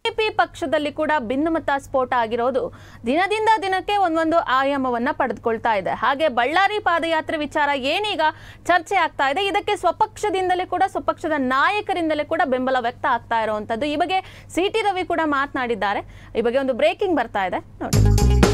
BJP ಪಕ್ಷದಲ್ಲಿ ಕೂಡ ಭಿನ್ನಮತ ಸ್ಫೋಟ ಆಗಿರೋದು ದಿನದಿಂದ ದಿನಕ್ಕೆ ಒಂದೊಂದು ಆಯಾಮವನ್ನ ಪಡೆದುಕೊಳ್ತಾ ಇದೆ ಹಾಗೆ ಬಳ್ಳಾರಿ ಪಾದಯಾತ್ರೆ ವಿಚಾರ ಏನೀಗ ಚರ್ಚೆ ಆಗ್ತಾ ಇದೆ ಇದಕ್ಕೆ ಸ್ವಪಕ್ಷದಿಂದಲೇ ಕೂಡ ಸ್ವಪಕ್ಷದ ನಾಯಕರಿಂದಲೇ ಕೂಡ ಬೆಂಬಲ ವ್ಯಕ್ತ ಆಗ್ತಾ ಇರುವಂತದ್ದು ಈ ಬಗ್ಗೆ ಸಿ ಟಿ ರವಿ ಕೂಡ ಮಾತನಾಡಿದ್ದಾರೆ ಈ ಬಗ್ಗೆ ಒಂದು ಬ್ರೇಕಿಂಗ್ ಬರ್ತಾ ಇದೆ ನೋಡಿ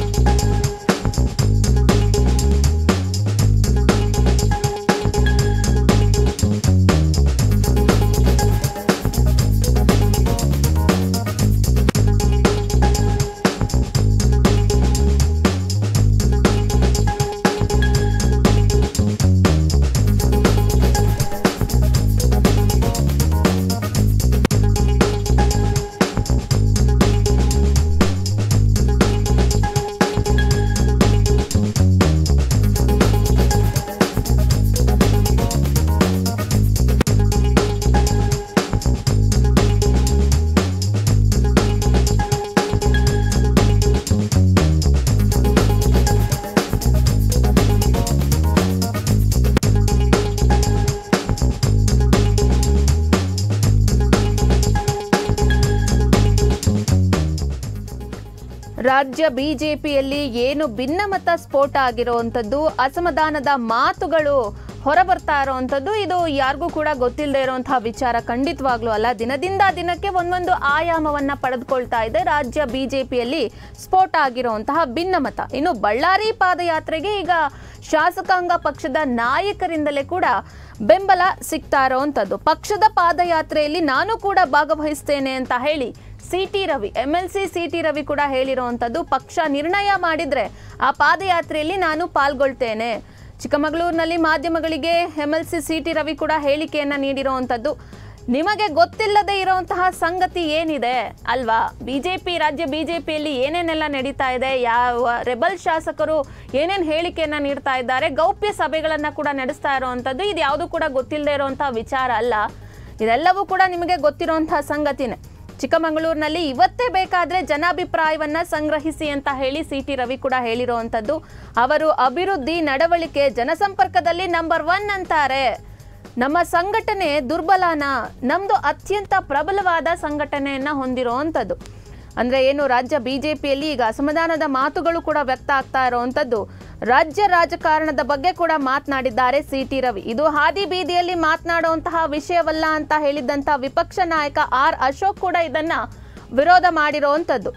ರಾಜ್ಯ ಬಿಜೆಪಿಯಲ್ಲಿ ಏನು ಭಿನ್ನಮತ ಸ್ಫೋಟ ಆಗಿರುವಂಥದ್ದು ಅಸಮಾಧಾನದ ಮಾತುಗಳು ಹೊರಬರ್ತಾ ಇರುವಂಥದ್ದು ಇದು ಯಾರಿಗೂ ಕೂಡ ಗೊತ್ತಿಲ್ಲದೆ ಇರುವಂತಹ ವಿಚಾರ ಖಂಡಿತವಾಗ್ಲೂ ಅಲ್ಲ ದಿನದಿಂದ ದಿನಕ್ಕೆ ಒಂದೊಂದು ಆಯಾಮವನ್ನ ಪಡೆದುಕೊಳ್ತಾ ಇದೆ ರಾಜ್ಯ ಬಿಜೆಪಿಯಲ್ಲಿ ಸ್ಫೋಟ ಆಗಿರುವಂತಹ ಭಿನ್ನಮತ ಇನ್ನು ಬಳ್ಳಾರಿ ಪಾದಯಾತ್ರೆಗೆ ಈಗ ಶಾಸಕಾಂಗ ಪಕ್ಷದ ನಾಯಕರಿಂದಲೇ ಕೂಡ ಬೆಂಬಲ ಸಿಗ್ತಾ ಇರೋವಂಥದ್ದು ಪಕ್ಷದ ಪಾದಯಾತ್ರೆಯಲ್ಲಿ ನಾನು ಕೂಡ ಭಾಗವಹಿಸ್ತೇನೆ ಅಂತ ಹೇಳಿ C T Ravi M L C C T Ravi ಕೂಡ ಹೇಳಿರುವಂಥದ್ದು ಪಕ್ಷ ನಿರ್ಣಯ ಮಾಡಿದ್ರೆ ಆ ಪಾದಯಾತ್ರೆಯಲ್ಲಿ ನಾನು ಪಾಲ್ಗೊಳ್ತೇನೆ ಚಿಕ್ಕಮಗಳೂರಿನಲ್ಲಿ ಮಾಧ್ಯಮಗಳಿಗೆ M L C C T Ravi ಕೂಡ ಹೇಳಿಕೆಯನ್ನ ನೀಡಿರುವಂಥದ್ದು ನಿಮಗೆ ಗೊತ್ತಿಲ್ಲದೆ ಇರುವಂತಹ ಸಂಗತಿ ಏನಿದೆ ಅಲ್ವಾ ಬಿಜೆಪಿ ರಾಜ್ಯ ಬಿಜೆಪಿಯಲ್ಲಿ ಏನೇನೆಲ್ಲ ನಡೀತಾ ಇದೆ ಯಾವ ರೆಬಲ್ ಶಾಸಕರು ಏನೇನು ಹೇಳಿಕೆಯನ್ನ ನೀಡ್ತಾ ಇದ್ದಾರೆ ಗೌಪ್ಯ ಸಭೆಗಳನ್ನ ಕೂಡ ನಡೆಸ್ತಾ ಇರುವಂಥದ್ದು ಇದು ಯಾವುದು ಕೂಡ ಗೊತ್ತಿಲ್ಲದೆ ಇರುವಂತಹ ವಿಚಾರ ಅಲ್ಲ ಇದೆಲ್ಲವೂ ಕೂಡ ನಿಮಗೆ ಗೊತ್ತಿರುವಂತಹ ಸಂಗತಿನೇ ಚಿಕ್ಕಮಗಳೂರಿನಲ್ಲಿ ಇವತ್ತೇ ಬೇಕಾದ್ರೆ ಜನಾಭಿಪ್ರಾಯವನ್ನ ಸಂಗ್ರಹಿಸಿ ಅಂತ ಹೇಳಿ ಸಿ ಟಿ ರವಿ ಕೂಡ ಹೇಳಿರುವಂಥದ್ದು ಅವರು ಅಭಿವೃದ್ಧಿ ನಡವಳಿಕೆ ಜನಸಂಪರ್ಕದಲ್ಲಿ ನಂಬರ್ ಒನ್ ಅಂತಾರೆ ನಮ್ಮ ಸಂಘಟನೆ ದುರ್ಬಲನ ನಮ್ದು ಅತ್ಯಂತ ಪ್ರಬಲವಾದ ಸಂಘಟನೆಯನ್ನ ಹೊಂದಿರುವಂಥದ್ದು ಅಂದ್ರೆ ಏನು ರಾಜ್ಯ ಬಿಜೆಪಿಯಲ್ಲಿ ಈಗ ಅಸಮಾಧಾನದ ಮಾತುಗಳು ಕೂಡ ವ್ಯಕ್ತ ಆಗ್ತಾ ಇರುವಂಥದ್ದು ರಾಜ್ಯ ರಾಜಕಾರಣದ ಬಗ್ಗೆ ಕೂಡ ಮಾತನಾಡಿದ್ದಾರೆ ಸಿ ಟಿ ರವಿ ಇದು ಹಾದಿ ಬೀದಿಯಲ್ಲಿ ಮಾತನಾಡುವಂತಹ ವಿಷಯವಲ್ಲ ಅಂತ ಹೇಳಿದ್ದಂತ ವಿಪಕ್ಷ ನಾಯಕ ಆರ್ ಅಶೋಕ್ ಕೂಡ ಇದನ್ನ ವಿರೋಧ ಮಾಡಿರುವಂಥದ್ದು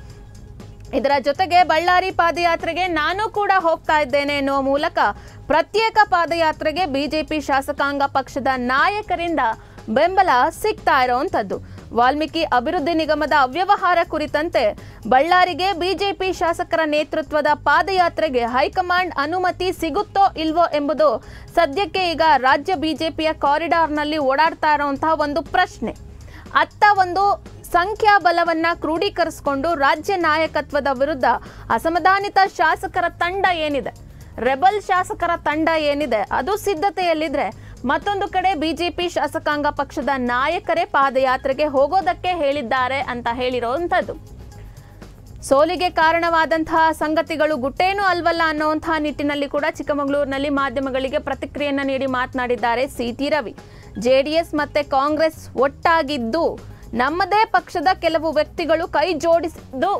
ಇದರ ಜೊತೆಗೆ ಬಳ್ಳಾರಿ ಪಾದಯಾತ್ರೆಗೆ ನಾನು ಕೂಡ ಹೋಗ್ತಾ ಇದ್ದೇನೆ ಎನ್ನುವ ಮೂಲಕ ಪ್ರತ್ಯೇಕ ಪಾದಯಾತ್ರೆಗೆ ಬಿಜೆಪಿ ಶಾಸಕಾಂಗ ಪಕ್ಷದ ನಾಯಕರಿಂದ ಬೆಂಬಲ ಸಿಗ್ತಾ ಇರೋವಂಥದ್ದು ವಾಲ್ಮೀಕಿ ಅಭಿವೃದ್ಧಿ ನಿಗಮದ ಅವ್ಯವಹಾರ ಕುರಿತಂತೆ ಬಳ್ಳಾರಿಗೆ ಬಿಜೆಪಿ ಶಾಸಕರ ನೇತೃತ್ವದ ಪಾದಯಾತ್ರೆಗೆ ಹೈಕಮಾಂಡ್ ಅನುಮತಿ ಸಿಗುತ್ತೋ ಇಲ್ವೋ ಎಂಬುದು ಸದ್ಯಕ್ಕೆ ಈಗ ರಾಜ್ಯ ಬಿಜೆಪಿಯ ಕಾರಿಡಾರ್ನಲ್ಲಿ ಓಡಾಡ್ತಾ ಇರುವಂತಹ ಒಂದು ಪ್ರಶ್ನೆ ಅತ್ತ ಒಂದು ಸಂಖ್ಯಾಬಲವನ್ನ ಕ್ರೋಢೀಕರಿಸಿಕೊಂಡು ರಾಜ್ಯ ನಾಯಕತ್ವದ ವಿರುದ್ಧ ಅಸಮಾಧಾನಿತ ಶಾಸಕರ ತಂಡ ಏನಿದೆ ರೆಬಲ್ ಶಾಸಕರ ತಂಡ ಏನಿದೆ ಅದು ಸಿದ್ಧತೆಯಲ್ಲಿದ್ರೆ ಮತ್ತೊಂದು ಕಡೆ ಬಿಜೆಪಿ ಶಾಸಕಾಂಗ ಪಕ್ಷದ ನಾಯಕರೇ ಪಾದಯಾತ್ರೆಗೆ ಹೋಗೋದಕ್ಕೆ ಹೇಳಿದ್ದಾರೆ ಅಂತ ಹೇಳಿರೋಂಥದ್ದು ಸೋಲಿಗೆ ಕಾರಣವಾದಂತಹ ಸಂಗತಿಗಳು ಗುಟ್ಟೇನು ಅಲ್ವಲ್ಲ ಅನ್ನುವಂತಹ ನಿಟ್ಟಿನಲ್ಲಿ ಕೂಡ ಚಿಕ್ಕಮಗಳೂರಿನಲ್ಲಿ ಮಾಧ್ಯಮಗಳಿಗೆ ಪ್ರತಿಕ್ರಿಯೆಯನ್ನ ನೀಡಿ ಮಾತನಾಡಿದ್ದಾರೆ ಸಿ ಟಿ ರವಿ ಜೆಡಿಎಸ್ ಮತ್ತೆ ಕಾಂಗ್ರೆಸ್ ಒಟ್ಟಾಗಿದ್ದು ನಮ್ಮದೇ ಪಕ್ಷದ ಕೆಲವು ವ್ಯಕ್ತಿಗಳು ಕೈ ಜೋಡಿಸಿದ್ದು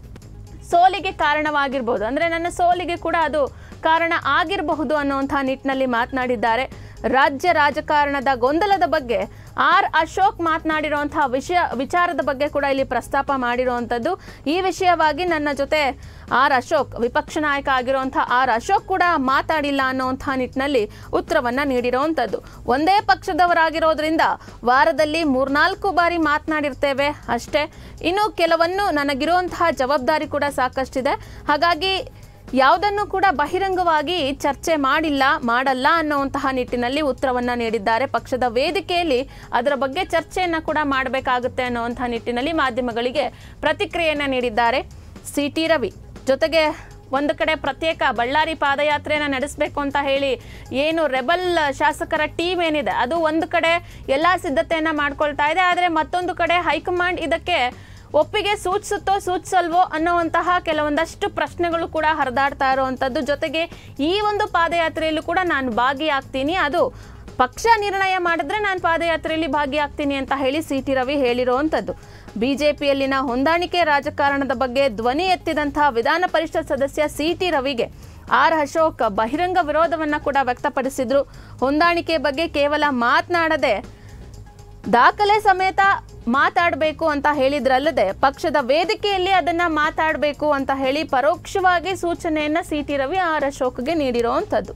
ಸೋಲಿಗೆ ಕಾರಣವಾಗಿರ್ಬೋದು ಅಂದ್ರೆ ನನ್ನ ಸೋಲಿಗೆ ಕೂಡ ಅದು ಕಾರಣ ಆಗಿರಬಹುದು ಅನ್ನುವಂತಹ ನಿಟ್ಟಿನಲ್ಲಿ ಮಾತನಾಡಿದ್ದಾರೆ ರಾಜ್ಯ ರಾಜಕಾರಣದ ಗೊಂದಲದ ಬಗ್ಗೆ ಆರ್ ಅಶೋಕ್ ಮಾತನಾಡಿರುವಂತಹ ವಿಷಯ ವಿಚಾರದ ಬಗ್ಗೆ ಕೂಡ ಇಲ್ಲಿ ಪ್ರಸ್ತಾಪ ಮಾಡಿರುವಂಥದ್ದು ಈ ವಿಷಯವಾಗಿ ನನ್ನ ಜೊತೆ ಆರ್ ಅಶೋಕ್ ವಿಪಕ್ಷ ನಾಯಕ ಆಗಿರುವಂತಹ ಆರ್ ಅಶೋಕ್ ಕೂಡ ಮಾತಾಡಿಲ್ಲ ಅನ್ನುವಂತಹ ನಿಟ್ಟಿನಲ್ಲಿ ಉತ್ತರವನ್ನ ನೀಡಿರುವಂಥದ್ದು ಒಂದೇ ಪಕ್ಷದವರಾಗಿರೋದ್ರಿಂದ ವಾರದಲ್ಲಿ ಮೂರ್ನಾಲ್ಕು ಬಾರಿ ಮಾತನಾಡಿರ್ತೇವೆ ಅಷ್ಟೇ ಇನ್ನು ಕೆಲವನ್ನು ನನಗಿರುವಂತಹ ಜವಾಬ್ದಾರಿ ಕೂಡ ಸಾಕಷ್ಟಿದೆ ಹಾಗಾಗಿ ಯಾವುದನ್ನು ಕೂಡ ಬಹಿರಂಗವಾಗಿ ಚರ್ಚೆ ಮಾಡಿಲ್ಲ ಮಾಡಲ್ಲ ಅನ್ನುವಂತಹ ನಿಟ್ಟಿನಲ್ಲಿ ಉತ್ತರವನ್ನ ನೀಡಿದ್ದಾರೆ ಪಕ್ಷದ ವೇದಿಕೆಯಲ್ಲಿ ಅದರ ಬಗ್ಗೆ ಚರ್ಚೆಯನ್ನ ಕೂಡ ಮಾಡಬೇಕಾಗುತ್ತೆ ಅನ್ನುವಂತಹ ನಿಟ್ಟಿನಲ್ಲಿ ಮಾಧ್ಯಮಗಳಿಗೆ ಪ್ರತಿಕ್ರಿಯೆಯನ್ನ ನೀಡಿದ್ದಾರೆ ಸಿ ಟಿ ರವಿ ಜೊತೆಗೆ ಒಂದು ಕಡೆ ಪ್ರತ್ಯೇಕ ಬಳ್ಳಾರಿ ಪಾದಯಾತ್ರೆಯನ್ನ ನಡೆಸಬೇಕು ಅಂತ ಹೇಳಿ ಏನು ರೆಬಲ್ ಶಾಸಕರ ಟೀಮ್ ಏನಿದೆ ಅದು ಒಂದು ಕಡೆ ಎಲ್ಲಾ ಸಿದ್ಧತೆಯನ್ನ ಮಾಡ್ಕೊಳ್ತಾ ಇದೆ ಆದರೆ ಮತ್ತೊಂದು ಕಡೆ ಹೈಕಮಾಂಡ್ ಇದಕ್ಕೆ ಒಪ್ಪಿಗೆ ಸೂಚಿಸುತ್ತೋ ಸೂಚಿಸಲ್ವೋ ಅನ್ನುವಂತಹ ಕೆಲವೊಂದಷ್ಟು ಪ್ರಶ್ನೆಗಳು ಕೂಡ ಹರಿದಾಡ್ತಾ ಇರುವಂಥದ್ದು ಜೊತೆಗೆ ಈ ಒಂದು ಪಾದಯಾತ್ರೆಯಲ್ಲೂ ಕೂಡ ನಾನು ಭಾಗಿಯಾಗ್ತೀನಿ ಅದು ಪಕ್ಷ ನಿರ್ಣಯ ಮಾಡಿದ್ರೆ ನಾನು ಪಾದಯಾತ್ರೆಯಲ್ಲಿ ಭಾಗಿಯಾಗ್ತೀನಿ ಅಂತ ಹೇಳಿ ಸಿ ಟಿ ರವಿ ಹೇಳಿರುವಂಥದ್ದು ಬಿಜೆಪಿಯಲ್ಲಿನ ಹೊಂದಾಣಿಕೆ ರಾಜಕಾರಣದ ಬಗ್ಗೆ ಧ್ವನಿ ಎತ್ತಿದಂತಹ ವಿಧಾನ ಪರಿಷತ್ ಸದಸ್ಯ ಸಿ ಟಿ ರವಿಗೆ ಆರ್ ಅಶೋಕ್ ಬಹಿರಂಗ ವಿರೋಧವನ್ನ ಕೂಡ ವ್ಯಕ್ತಪಡಿಸಿದ್ರು ಹೊಂದಾಣಿಕೆ ಬಗ್ಗೆ ಕೇವಲ ಮಾತನಾಡದೆ ದಾಖಲೆ ಸಮೇತ ಮಾತಾಡಬೇಕು ಅಂತ ಹೇಳಿದ್ರಲ್ಲದೆ ಪಕ್ಷದ ವೇದಿಕೆಯಲ್ಲಿ ಅದನ್ನ ಮಾತಾಡಬೇಕು ಅಂತ ಹೇಳಿ ಪರೋಕ್ಷವಾಗಿ ಸೂಚನೆಯನ್ನ ಸಿ ಟಿ ರವಿ ಆರ್ ಅಶೋಕ್ಗೆ ನೀಡಿರುವಂಥದ್ದು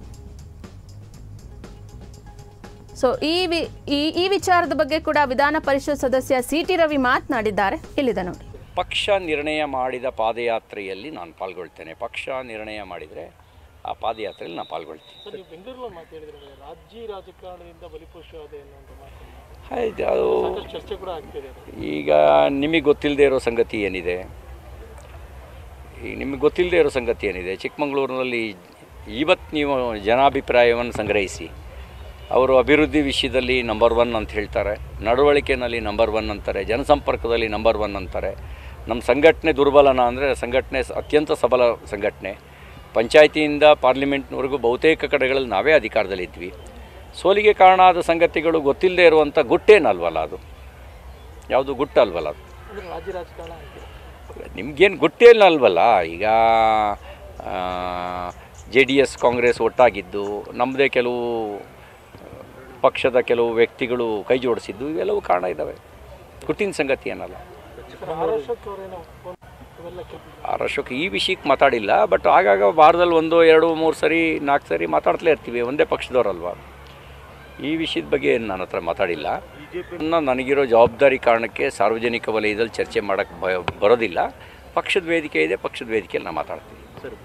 ಸೊ ಈ ವಿ- ಈ ಈ ವಿಚಾರದ ಬಗ್ಗೆ ಕೂಡ ವಿಧಾನ ಪರಿಷತ್ ಸದಸ್ಯ ಸಿ ಟಿ ರವಿ ಮಾತನಾಡಿದ್ದಾರೆ ಇಲ್ಲಿದೆ ನೋಡಿ ಪಕ್ಷ ನಿರ್ಣಯ ಮಾಡಿದ ಪಾದಯಾತ್ರೆಯಲ್ಲಿ ನಾನು ಪಾಲ್ಗೊಳ್ತೇನೆ ಪಕ್ಷ ನಿರ್ಣಯ ಮಾಡಿದರೆ ಆ ಪಾದಯಾತ್ರೆಯಲ್ಲಿ ನಾನು ಪಾಲ್ಗೊಳ್ತೀನಿ ಸರ್ ನೀವು ಬೆಂಗಳೂರಲ್ಲಿ ಮಾತಾಡಿದ್ರೆ ರಾಜ್ಯ ರಾಜಕಾರಣದಿಂದ ಬಲಿಪಶು ಅದೇ ಅನ್ನೋ ಮಾತು ಆಯ್ತು ಅದು ಸಾಕಷ್ಟು ಚರ್ಚೆ ಕೂಡ ಆಗ್ತಿದೆ ಅದು. ಈಗ ನಿಮಗೆ ಗೊತ್ತಿಲ್ಲದೆ ಇರೋ ಸಂಗತಿ ಏನಿದೆ ಈಗ ನಿಮಗೆ ಗೊತ್ತಿಲ್ಲದೆ ಇರೋ ಸಂಗತಿ ಏನಿದೆ ಚಿಕ್ಕಮಗಳೂರಿನಲ್ಲಿ ಇವತ್ತು ನೀವು ಜನಾಭಿಪ್ರಾಯವನ್ನು ಸಂಗ್ರಹಿಸಿ ಅವರು ಅಭಿವೃದ್ಧಿ ವಿಷಯದಲ್ಲಿ ನಂಬರ್ ಒನ್ ಅಂತ ಹೇಳ್ತಾರೆ ನಡವಳಿಕೆಯಲ್ಲಿ ನಂಬರ್ ಒನ್ ಅಂತಾರೆ ಜನಸಂಪರ್ಕದಲ್ಲಿ ನಂಬರ್ ಒನ್ ಅಂತಾರೆ ನಮ್ಮ ಸಂಘಟನೆ ದುರ್ಬಲನ ಅಂದರೆ ಸಂಘಟನೆ ಸ- ಅತ್ಯಂತ ಸಬಲ ಸಂಘಟನೆ ಪಂಚಾಯತಿಯಿಂದ ಪಾರ್ಲಿಮೆಂಟ್ನವರೆಗೂ ಬಹುತೇಕ ಕಡೆಗಳಲ್ಲಿ ನಾವೇ ಅಧಿಕಾರದಲ್ಲಿದ್ವಿ ಸೋಲಿಗೆ ಕಾರಣ ಆದ ಸಂಗತಿಗಳು ಗೊತ್ತಿಲ್ಲದೆ ಇರುವಂಥ ಗುಟ್ಟೇನಲ್ವಲ್ಲ ಅದು ಯಾವುದು ಗುಟ್ಟಲ್ವಲ್ಲ ಅದು ಅಂದ್ರೆ ರಾಜ್ಯ ರಾಜಕಾರಣ ಆಗ್ತಿದೆ ನಿಮ್ಗೇನು ಗೊತ್ತೇಲ್ಲ ಅಲ್ವಲ್ಲ ಈಗ ಜೆ ಡಿ ಎಸ್ ಕಾಂಗ್ರೆಸ್ ಒಟ್ಟಾಗಿದ್ದು ನಮ್ಮದೇ ಕೆಲವು ಪಕ್ಷದ ಕೆಲವು ವ್ಯಕ್ತಿಗಳು ಕೈ ಜೋಡಿಸಿದ್ದು ಇವೆಲ್ಲವೂ ಕಾರಣ ಇದ್ದಾವೆ ಗುಟ್ಟಿನ ಸಂಗತಿ ಏನಲ್ಲ ಸರ್ ಆರ್ ಅಶೋಕ್ ಅವರೇನೋ ಒಪ್ಕೊಂಡು ಇವೆಲ್ಲ ಕೆಲ- ಆರ್ ಅಶೋಕ್ ಈ ವಿಷಯಕ್ಕೆ ಮಾತಾಡಿಲ್ಲ ಬಟ್ ಆಗಾಗ ವಾರದಲ್ಲಿ ಒಂದು ಎರಡು ಮೂರು ಸರಿ ನಾಲ್ಕು ಸರಿ ಮಾತಾಡ್ತಲೇ ಇರ್ತೀವಿ ಒಂದೇ ಪಕ್ಷದವರಲ್ವ ಈ ವಿಷಯದ ಬಗ್ಗೆ ಏನು ನನ್ನ ಹತ್ರ ಮಾತಾಡಿಲ್ಲ ಇನ್ನು ನನಗಿರೋ ಜವಾಬ್ದಾರಿ ಕಾರಣಕ್ಕೆ ಸಾರ್ವಜನಿಕ ವಲಯದಲ್ಲಿ ಚರ್ಚೆ ಮಾಡೋಕ್ಕೆ ಭಯ ಬರೋದಿಲ್ಲ ಪಕ್ಷದ ವೇದಿಕೆ ಇದೆ ಪಕ್ಷದ ವೇದಿಕೆಯಲ್ಲಿ ನಾನು ಮಾತಾಡ್ತೀನಿ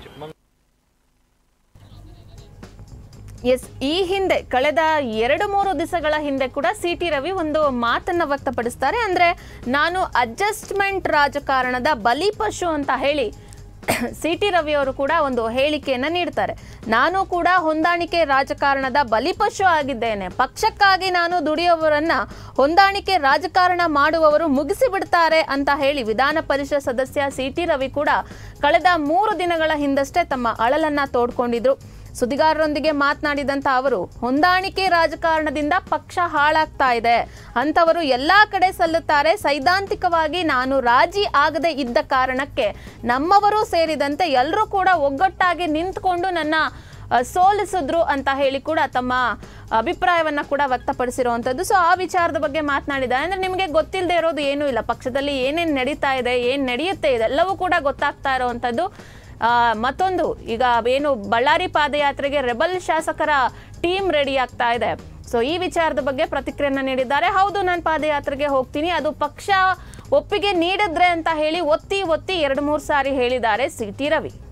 ಎಸ್ ಈ ಹಿಂದೆ ಕಳೆದ ಎರಡು ಮೂರು ದಿವಸಗಳ ಹಿಂದೆ ಕೂಡ ಸಿ ಟಿ ರವಿ ಒಂದು ಮಾತನ್ನ ವ್ಯಕ್ತಪಡಿಸ್ತಾರೆ ಅಂದ್ರೆ ನಾನು ಅಡ್ಜಸ್ಟ್ಮೆಂಟ್ ರಾಜಕಾರಣದ ಬಲಿಪಶು ಅಂತ ಹೇಳಿ ಸಿ ಟಿ ರವಿ ಅವರು ಕೂಡ ಒಂದು ಹೇಳಿಕೆಯನ್ನ ನೀಡ್ತಾರೆ ನಾನು ಕೂಡ ಹೊಂದಾಣಿಕೆ ರಾಜಕಾರಣದ ಬಲಿಪಶು ಆಗಿದ್ದೇನೆ ಪಕ್ಷಕ್ಕಾಗಿ ನಾನು ದುಡಿಯುವವರನ್ನ ಹೊಂದಾಣಿಕೆ ರಾಜಕಾರಣ ಮಾಡುವವರು ಮುಗಿಸಿ ಬಿಡ್ತಾರೆ ಅಂತ ಹೇಳಿ ವಿಧಾನ ಪರಿಷತ್ ಸದಸ್ಯ ಸಿ ಟಿ ರವಿ ಕೂಡ ಕಳೆದ ಮೂರು ದಿನಗಳ ಹಿಂದಷ್ಟೇ ತಮ್ಮ ಅಳಲನ್ನ ತೋಡ್ಕೊಂಡಿದ್ರು ಸುದ್ದಿಗಾರರೊಂದಿಗೆ ಮಾತನಾಡಿದಂತ ಅವರು ಹೊಂದಾಣಿಕೆ ರಾಜಕಾರಣದಿಂದ ಪಕ್ಷ ಹಾಳಾಗ್ತಾ ಇದೆ ಅಂತವರು ಎಲ್ಲಾ ಕಡೆ ಸಲ್ಲುತ್ತಾರೆ ಸೈದ್ಧಾಂತಿಕವಾಗಿ ನಾನು ರಾಜಿ ಆಗದೆ ಇದ್ದ ಕಾರಣಕ್ಕೆ ನಮ್ಮವರು ಸೇರಿದಂತೆ ಎಲ್ಲರೂ ಕೂಡ ಒಗ್ಗಟ್ಟಾಗಿ ನಿಂತ್ಕೊಂಡು ನನ್ನ ಅ, ಸೋಲಿಸಿದ್ರು ಅಂತ ಹೇಳಿ ಕೂಡ ತಮ್ಮ ಅಭಿಪ್ರಾಯವನ್ನ ಕೂಡ ವ್ಯಕ್ತಪಡಿಸಿರುವಂಥದ್ದು ಸೊ ಆ ವಿಚಾರದ ಬಗ್ಗೆ ಮಾತನಾಡಿದ್ದಾರೆ ಅಂದ್ರೆ ನಿಮಗೆ ಗೊತ್ತಿಲ್ಲದೆ ಇರೋದು ಏನೂ ಇಲ್ಲ ಪಕ್ಷದಲ್ಲಿ ಏನೇನು ನಡೀತಾ ಇದೆ ಏನು ನಡೆಯುತ್ತೆ ಇದೆಲ್ಲವೂ ಕೂಡ ಗೊತ್ತಾಗ್ತಾ ಇರುವಂಥದ್ದು ಆ, ಮತ್ತೊಂದು ಈಗ ಏನು ಬಳ್ಳಾರಿ ಪಾದಯಾತ್ರೆಗೆ ರೆಬಲ್ ಶಾಸಕರ ಟೀಮ್ ರೆಡಿ ಆಗ್ತಾ ಇದೆ ಸೊ ಈ ವಿಚಾರದ ಬಗ್ಗೆ ಪ್ರತಿಕ್ರಿಯೆಯನ್ನ ನೀಡಿದ್ದಾರೆ ಹೌದು ನಾನು ಪಾದಯಾತ್ರೆಗೆ ಹೋಗ್ತೀನಿ ಅದು ಪಕ್ಷ ಒಪ್ಪಿಗೆ ನೀಡಿದ್ರೆ ಅಂತ ಹೇಳಿ ಒತ್ತಿ ಒತ್ತಿ ಎರಡು ಮೂರು ಸಾರಿ ಹೇಳಿದ್ದಾರೆ ಸಿ ಟಿ ರವಿ